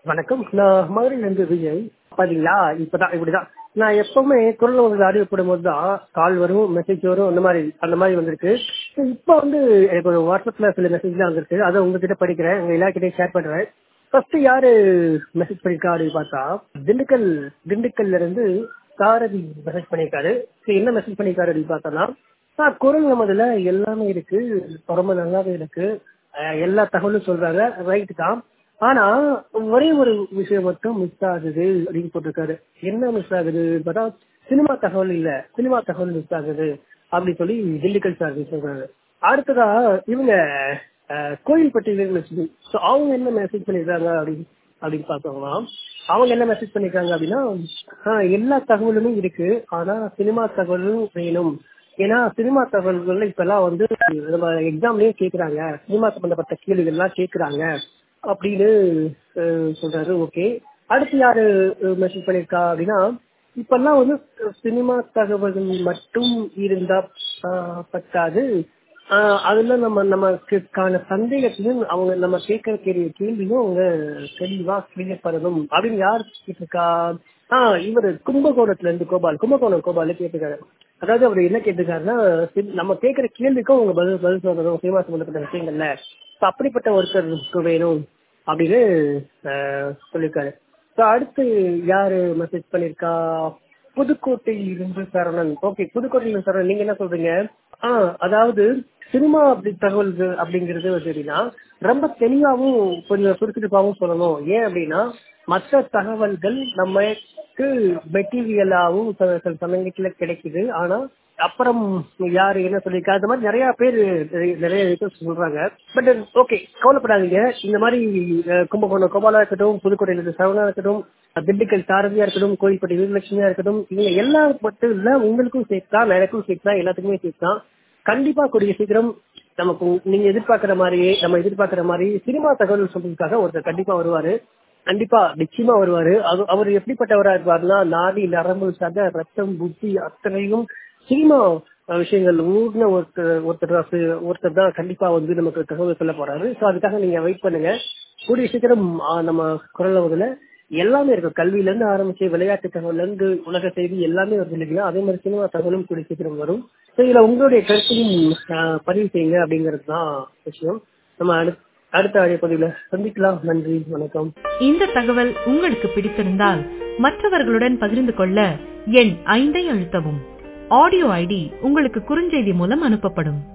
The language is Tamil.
வணக்கம் நான் மதுரையிலிருந்து விஜய் பாத்தீங்களா இப்பதான் இப்படிதான் நான் எப்பவுமே குரல் உங்களுக்கு ஆடியோ போடும்போது தான் கால் வரும் மெசேஜ் வரும் அந்த மாதிரி அந்த மாதிரி வந்திருக்கு இப்போ வந்து எனக்கு ஒரு வாட்ஸ்அப்ல சில மெசேஜ்லாம் வந்திருக்கு அதை உங்ககிட்ட படிக்கிறேன் உங்க எல்லாருக்கிட்டையும் ஷேர் பண்றேன் ஃபர்ஸ்ட் யாரு மெசேஜ் பண்ணிருக்கா அப்படின்னு பார்த்தா திண்டுக்கல் திண்டுக்கல்ல இருந்து சாரதி மெசேஜ் பண்ணியிருக்காரு சரி, என்ன மெசேஜ் பண்ணியிருக்காரு அப்படின்னு பார்த்தோம்னா சார் குரல் நமதுல எல்லாமே இருக்கு ரொம்ப நல்லாவே இருக்கு அஹ் எல்லா தகவலும் சொல்றாங்க ரைட் தான் ஆனா ஒரே ஒரு விஷயம் மட்டும் மிஸ் ஆகுது அப்படின்னு போட்டிருக்காரு என்ன மிஸ் ஆகுது பார்த்தா சினிமா தகவல் இல்ல சினிமா தகவல் மிஸ் ஆகுது அப்படின்னு சொல்லி திண்டுக்கல் சார் சொல்றாரு அடுத்ததா இவங்க அஹ், கோயில்பட்டி வீரலட்சுமி ஸோ அவங்க என்ன மெசேஜ் பண்ணிருக்காங்க அப்படின்னு அப்படின்னு பார்த்தோம்னா அவங்க என்ன மெசேஜ் பண்ணிருக்காங்க அப்படின்னா ஆஹ், எல்லா தகவலுமே இருக்கு ஆனா சினிமா தகவலும் வேணும் ஏன்னா சினிமா தகவல்கள் இப்ப எல்லாம் வந்து நம்ம எக்ஸாம்லயே கேக்குறாங்க சினிமா சம்பந்தப்பட்ட கேள்விகள் எல்லாம் கேக்குறாங்க அப்படின்னு அஹ், சொல்றாரு ஓகே அடுத்து யாரு மெசேஜ் பண்ணிருக்கா அப்படின்னா இப்பெல்லாம் வந்து சினிமா தகவல்கள் மட்டும் இருந்தா ஆஹ், பத்தாது ஆஹ், அதுல நம்ம நமக்கான சந்தேகத்தையும் அவங்க நம்ம கேட்கிற கேள்வி கேள்வியும் அவங்க தெளிவா கிளியர் பண்ணணும் அப்படின்னு யார் கேட்டிருக்கா ஆஹ் இவர் கும்பகோணத்துல இருந்து கோபால் கும்பகோணம் கோபால் கேட்டிருக்காரு அதாவது அவர் என்ன கேட்டிருக்காருன்னா சி- நம்ம கேட்கிற கேள்விக்கும் அவங்க பதில் பதில் சொல்லணும் சினிமா சம்பந்தப்பட்ட விஷயங்கள்ல So, அப்படிப்பட்ட ஒருத்தருக்கு வேணும் அப்படின்னு ஆஹ், சொல்லியிருக்காரு So, அடுத்து யாரு மெசேஜ் பண்ணிருக்கா புதுக்கோட்டையில் இருந்து சரணன் ஓகே புதுக்கோட்டையில் இருந்து சரணன் நீங்க என்ன சொல்றீங்க ஆ அதாவது சினிமா அப்படி தகவல் அப்படிங்கிறது வந்து எப்படின்னா ரொம்ப தெளிவாவும் கொஞ்சம் சுருக்கிட்டுப்பாவும் சொல்லணும் ஏன் அப்படின்னா மற்ற தகவல்கள் நமக்கு மெட்டீரியலாவும் சில சில சமயத்துல கிடைக்குது ஆனா அப்புறம் யாரு என்ன சொல்லியிருக்கா அந்த மாதிரி நிறைய பேர் நிறைய- நிறைய விஷயம் சொல்றாங்க பட் ஓகே கவலைப்படாதீங்க இந்த மாதிரி அஹ், கும்பகோணம் கோபாலா இருக்கட்டும் புதுக்கோட்டையில இருந்து சரவணா இருக்கட்டும் திண்டுக்கல் சாரதியா இருக்கட்டும் கோயில்பட்டி வீரலட்சுமியா இருக்கட்டும் இவங்க எல்லா மட்டும் இல்ல உங்களுக்கும் சேர்த்தா எனக்கும் சேர்த்தா எல்லாத்துக்குமே சேர்த்தா கண்டிப்பா கூடிய சீக்கிரம் நமக்கு நீங்க எதிர்பார்க்கிற மாதிரியே நம்ம எதிர்பார்க்கிற மாதிரி சினிமா தகவல் சொல்றதுக்காக ஒருத்தர் கண்டிப்பா வருவாரு கண்டிப்பா நிச்சயமா வருவாரு அது அவர் எப்படிப்பட்டவரா இருப்பாருன்னா நாடி நரம்பு சத ரத்தம் புத்தி அத்தனையும் சினிமா அஹ், விஷயங்கள் ஊர்ன ஒருத்தர் ஒருத்தர் தான் சி- ஒருத்தர் தான் கண்டிப்பா வந்து நமக்கு தகவல் சொல்ல போறாரு ஸோ அதுக்காக நீங்க வெயிட் பண்ணுங்க கூடிய சீக்கிரம் அஹ், நம்ம குரல் முதல்ல எல்லாமே இருக்கு கல்வியில இருந்து ஆரம்பிச்சு விளையாட்டு தகவல்ல இருந்து உலக செய்தி எல்லாமே வருது இல்லைங்களா அதே மாதிரி சினிமா தகவலும் கூடிய சீக்கிரம் வரும் ஸோ இதுல உங்களுடைய கருத்தையும் அஹ், பதிவு செய்யுங்க அப்படிங்கிறது தான் விஷயம் நம்ம அடுத்த அடுத்த ஆடியோ பதிவுல சந்திக்கலாம் நன்றி வணக்கம் இந்த தகவல் உங்களுக்கு பிடித்திருந்தால் மற்றவர்களுடன் பகிர்ந்து கொள்ள எண் ஐந்தை அழுத்தவும் ஆடியோ ஐடி உங்களுக்கு குறுஞ்செய்தி மூலம் அனுப்பப்படும்